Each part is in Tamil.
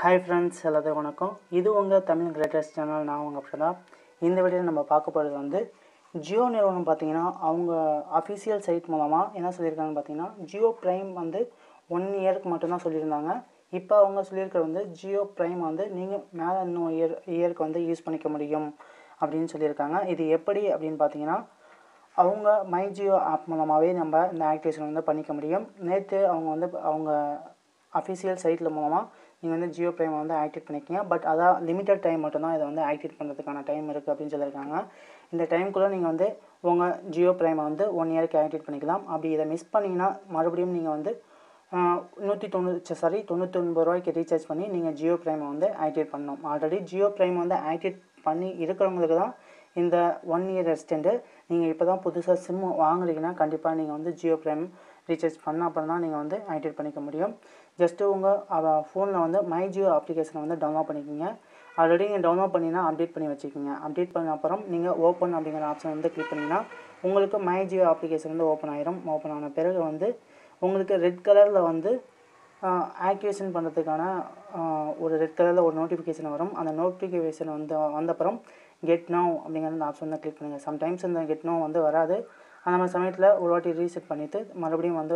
ஹாய் ஃப்ரெண்ட்ஸ் எல்லாத்துக்கும் வணக்கம் இது உங்கள் தமிழ் கிரேட்டஸ்ட் சேனல் நான் உங்கள் பிரதா இந்த வீடியோவில் நம்ம பார்க்க போகிறது வந்து ஜியோ நிறுவனம் பார்த்தீங்கன்னா அவங்க அஃபிஷியல் சைட் மூலமாக என்ன சொல்லியிருக்காங்கன்னு பார்த்தீங்கன்னா ஜியோ ப்ரைம் வந்து ஒன் இயருக்கு மட்டும்தான் சொல்லியிருந்தாங்க இப்போ அவங்க சொல்லியிருக்கிறது வந்து ஜியோ ப்ரைம் வந்து நீங்கள் மேலே இன்னும் இயர் இயருக்கு வந்து யூஸ் பண்ணிக்க முடியும் அப்படின்னு சொல்லியிருக்காங்க இது எப்படி அப்படின்னு பார்த்தீங்கன்னா அவங்க மை ஜியோ ஆப் மூலமாகவே நம்ம இந்த ஆக்டிவேஷன் வந்து பண்ணிக்க முடியும் நேற்று அவங்க வந்து அவங்க அஃபிஷியல் சைட்டில் மூலமாக நீங்கள் வந்து ஜியோ ப்ரைமை வந்து ஆக்டிவேட் பண்ணிக்கிங்க பட் அதான் லிமிட்டட் டைம் மட்டும்தான் இதை வந்து ஆக்டிவேட் பண்ணுறதுக்கான டைம் இருக்குது அப்படின்னு சொல்லியிருக்காங்க இந்த டைமுக்குள்ளே நீங்கள் வந்து உங்கள் ஜியோ ப்ரைமை வந்து ஒன் இயருக்கு ஆக்டிவேட் பண்ணிக்கலாம் அப்படி இதை மிஸ் பண்ணிங்கன்னா மறுபடியும் நீங்கள் வந்து நூற்றி தொண்ணூற்றி சாரி தொண்ணூற்றி ஒன்பது ரூபாய்க்கு ரீசார்ஜ் பண்ணி நீங்கள் ஜியோ ப்ரைமை வந்து ஆக்டிவேட் பண்ணணும் ஆல்ரெடி ஜியோ ப்ரைம் வந்து ஆக்டிவேட் பண்ணி இருக்கிறவங்களுக்கு தான் இந்த ஒன் இயர் எக்ஸ்டெண்டு நீங்கள் இப்போ தான் புதுசாக சிம் வாங்குறீங்கன்னா கண்டிப்பாக நீங்கள் வந்து ஜியோ ப்ரைம் ரீசார்ஜ் பண்ண அப்புறம் தான் நீங்கள் வந்து ஆக்டிவேட் பண்ணிக்க முடியும் ஜஸ்ட்டு உங்கள் ஃபோனில் வந்து மை ஜியோ அப்ளிகேஷனை வந்து டவுன்லோட் பண்ணிக்கோங்க ஆல்ரெடி நீங்கள் டவுன்லோட் பண்ணினா அப்டேட் பண்ணி வச்சுக்கோங்க அப்டேட் பண்ண அப்புறம் நீங்கள் ஓப்பன் அப்படிங்கிற ஆப்ஷன் வந்து கிளிக் பண்ணிங்கன்னா உங்களுக்கு மை ஜியோ அப்ளிகேஷன் வந்து ஓப்பன் ஆயிரும் ஓப்பன் ஆன பிறகு வந்து உங்களுக்கு ரெட் கலரில் வந்து ஆக்டிவேஷன் பண்ணுறதுக்கான ஒரு ரெட் கலரில் ஒரு நோட்டிஃபிகேஷன் வரும் அந்த நோட்டிஃபிகேஷன் வந்து வந்தப்புறம் கெட் நோ அப்படிங்கிற அந்த ஆப்ஷன் தான் கிளிக் பண்ணுங்கள் சம்டைம்ஸ் இந்த கெட் நோ வந்து வராது அந்த மாதிரி சமயத்தில் ஒரு வாட்டி ரீசெட் பண்ணிவிட்டு மறுபடியும் வந்து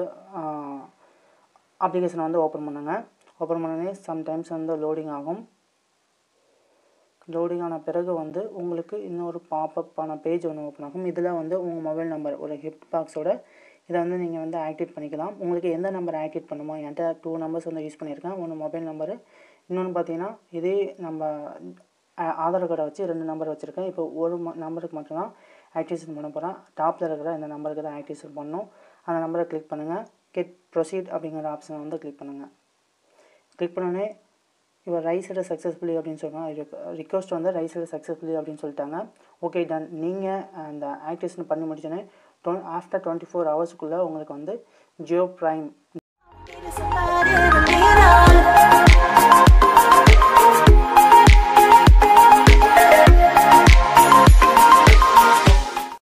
அப்ளிகேஷனை வந்து ஓப்பன் பண்ணுங்க ஓப்பன் பண்ணனே சம்டைம்ஸ் வந்து லோடிங் ஆகும் லோடிங் ஆன பிறகு வந்து உங்களுக்கு இன்னொரு பாப்பப்பான பேஜ் ஒன்று ஓப்பன் ஆகும் இதில் வந்து உங்கள் மொபைல் நம்பர் ஒரு ஹிப் பாக்ஸோட இதை வந்து நீங்கள் வந்து ஆக்டிவேட் பண்ணிக்கலாம் உங்களுக்கு எந்த நம்பர் ஆக்டிவேட் பண்ணுமோ என்கிட்ட டூ நம்பர்ஸ் வந்து யூஸ் பண்ணியிருக்கேன் ஒன்று மொபைல் நம்பரு இன்னொன்று பார்த்தீங்கன்னா இதே நம்ம ஆதார் கார்டை வச்சு ரெண்டு நம்பர் வச்சுருக்கேன் இப்போ ஒரு நம்பருக்கு மட்டும்தான் ஆக்டிவேஷன் பண்ண போகிறேன் டாப்பில் இருக்கிற இந்த நம்பருக்கு தான் ஆக்டிவேஷன் பண்ணணும் அந்த நம்பரை கிளிக் பண்ணுங்கள் கெட் ப்ரொசீட் அப்படிங்கிற ஆப்ஷனை வந்து கிளிக் பண்ணுங்கள் கிளிக் பண்ணோடனே இவர் ரைஸோட சக்ஸஸ்ஃபுல்லி அப்படின்னு சொல்கிறாங்க ரிக்வஸ்ட் வந்து ரைஸோட சக்ஸஸ்ஃபுல்லி அப்படின்னு சொல்லிட்டாங்க ஓகே டன் நீங்கள் அந்த ஆக்டிவேஷன் பண்ணி முடிச்சோன்னே டொ ஆஃப்டர் டுவெண்ட்டி ஃபோர் ஹவர்ஸ்க்குள்ளே உங்களுக்கு வந்து ஜியோ ப்ரைம்